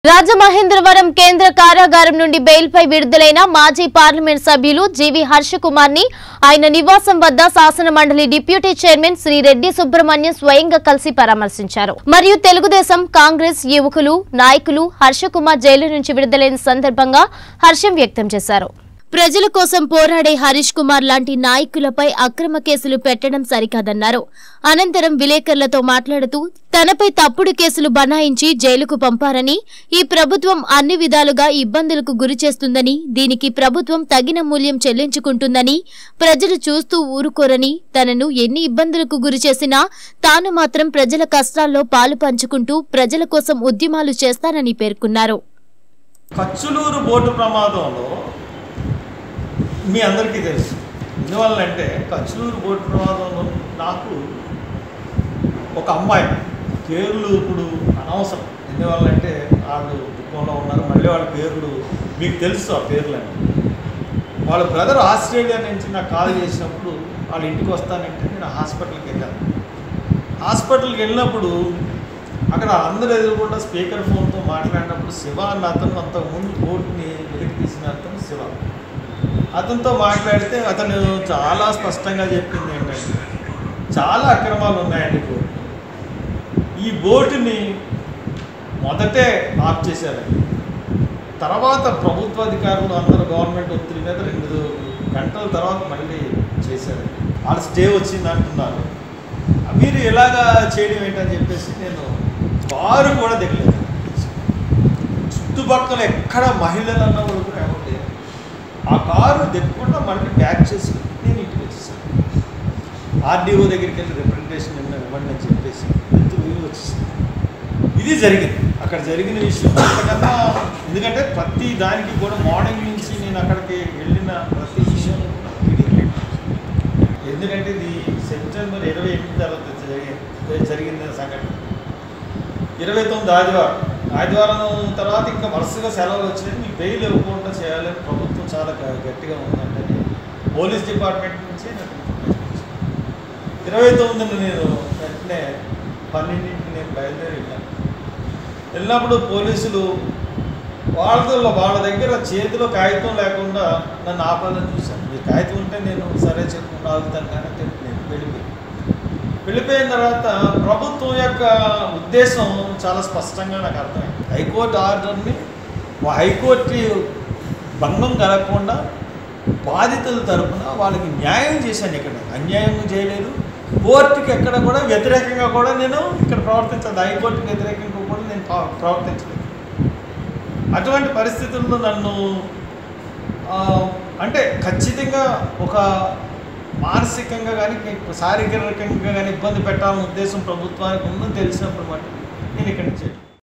రాజమహేంద్రవరం కేంద్ర కారాగారం నుండి బెయిల్పై విడుదలైన మాజీ పార్లమెంట్ సభ్యులు జీవి హర్ష కుమార్ ని ఆయన నివాసం వద్ద శాసన మండలి డిప్యూటీ చైర్మన్ శ్రీ రెడ్డి సుబ్రహ్మణ్యం స్వయంగా కలిసి పరామర్శించారు మరియు తెలుగుదేశం కాంగ్రెస్ యువకులు నాయకులు హర్ష కుమార్ జైలు నుంచి విడుదలైన సందర్భంగా హర్షం వ్యక్తం చేశారు ప్రజల కోసం పోరాడే హరీష్ కుమార్ లాంటి నాయకులపై అక్రమ కేసులు పెట్టడం సరికాదన్నారు అనంతరం విలేకరులతో మాట్లాడుతూ తనపై తప్పుడు కేసులు బనాయించి జైలుకు పంపారని ఈ ప్రభుత్వం అన్ని విధాలుగా ఇబ్బందులకు గురి చేస్తుందని దీనికి ప్రభుత్వం తగిన మూల్యం చెల్లించుకుంటుందని ప్రజలు చూస్తూ ఊరుకోరని తనను ఎన్ని ఇబ్బందులకు గురి చేసినా తాను మాత్రం ప్రజల కష్టాల్లో పాలు పంచుకుంటూ ప్రజల కోసం ఉద్యమాలు చేస్తానని పేర్కొన్నారు కచ్చులూరు బోటు ప్రమాదంలో మీ అందరికీ తెలుసు ఎందువల్లంటే కచ్చులూరు బోటు ప్రమాదంలో నాకు ఒక అమ్మాయి పేర్లు ఇప్పుడు అనవసరం ఎందువల్లంటే వాళ్ళు దుఃఖంలో ఉన్నారు మళ్ళీ వాళ్ళ పేర్లు మీకు తెలుసు ఆ పేర్లని వాళ్ళ బ్రదర్ ఆస్ట్రేలియా నుంచి నాకు కాల్ చేసినప్పుడు వాళ్ళ ఇంటికి వస్తానంటే నేను హాస్పిటల్కి వెళ్ళాను హాస్పిటల్కి వెళ్ళినప్పుడు అక్కడ అందరు ఎదురుకుండా స్పీకర్ ఫోన్తో మాట్లాడినప్పుడు శివ అన్న అతను అంతకుముందు బోర్డుని వెలికి తీసిన అతను శివ అతనితో మాట్లాడితే అతను చాలా స్పష్టంగా చెప్పింది ఏంటంటే చాలా అక్రమాలు ఉన్నాయండి బోర్డు ఈ బోటుని మొదటే ఆఫ్ చేశారండి తర్వాత ప్రభుత్వ అధికారులు అందరూ గవర్నమెంట్ ఒత్తిడి మీద రెండు గంటల తర్వాత మళ్ళీ చేశారు వాళ్ళు స్టే వచ్చింది అంటున్నారు మీరు ఎలాగా చేయడం ఏంటని చెప్పేసి నేను కారు కూడా దిగలేదు చుట్టుపక్కల ఎక్కడ మహిళలు అన్న వాళ్ళు కూడా ఎవరు లేరు ఆ కారు దిగకుండా మళ్ళీ బ్యాక్ చేసి నేను ఇంటికి వచ్చేసాను ఆర్డీఓ దగ్గరికి వెళ్ళి రిప్రజెంటేషన్ ఇవ్వండి అని చెప్పేసి ఎత్తు వీలు వచ్చేసింది ఇది జరిగింది అక్కడ జరిగిన విషయం అంతకన్నా ఎందుకంటే ప్రతి దానికి కూడా మార్నింగ్ నుంచి నేను అక్కడికి వెళ్ళిన ప్రతి విషయంలో కూడా వీడియో ఎందుకంటే ఇది సెప్టెంబర్ ఇరవై ఎనిమిది తర్వాత జరిగి- జరిగిన సంఘటన ఇరవై తొమ్మిది ఆదివారం ఆదివారం తర్వాత ఇంకా వరుసగా సెలవులు వచ్చినాయి మీకు బెయిల్ ఇవ్వకుండా చేయాలని ప్రభుత్వం చాలా గ- గట్టిగా ఉందంటే పోలీస్ డిపార్ట్మెంట్ నుంచే నాకు ఇన్ఫర్మేషన్ వచ్చింది ఇరవై తొమ్మిదిన నేను వెంటనే పన్నెండింటికి నేను బయలుదేరి వెళ్ళాను వెళ్ళినప్పుడు పోలీసులు వాళ్ళతో వాళ్ళ దగ్గర చేతిలో కాగితం లేకుండా నన్ను ఆపాలని చూశాను మీ కాగితం ఉంటే నేను సరే చెప్పుకుంటూ ఆగుతాను కానీ అని చెప్పి నేను వెళ్ళిపోయాను వెళ్ళిపోయిన తర్వాత ప్రభుత్వం యొక్క ఉద్దేశం చాలా స్పష్టంగా నాకు అర్థమైంది హైకోర్టు ఆర్డర్ని హైకోర్టు భంగం కలగకుండా బాధితుల తరపున వాళ్ళకి న్యాయం చేశాను ఇక్కడ అన్యాయం చేయలేదు కోర్టుకి ఎక్కడ కూడా వ్యతిరేకంగా కూడా నేను ఇక్కడ ప్రవర్తించదు హైకోర్టుకి వ్యతిరేకంగా కూడా నేను ప్ర- ప్రవర్తించలేదు అటువంటి పరిస్థితుల్లో నన్ను ఆ, అంటే ఖచ్చితంగా ఒక మానసికంగా కానీ శారీరకంగా కానీ ఇబ్బంది పెట్టాలనే ఉద్దేశం ప్రభుత్వానికి ఉందని తెలిసినప్పుడు మటు నేను ఇక్కడి నుంచి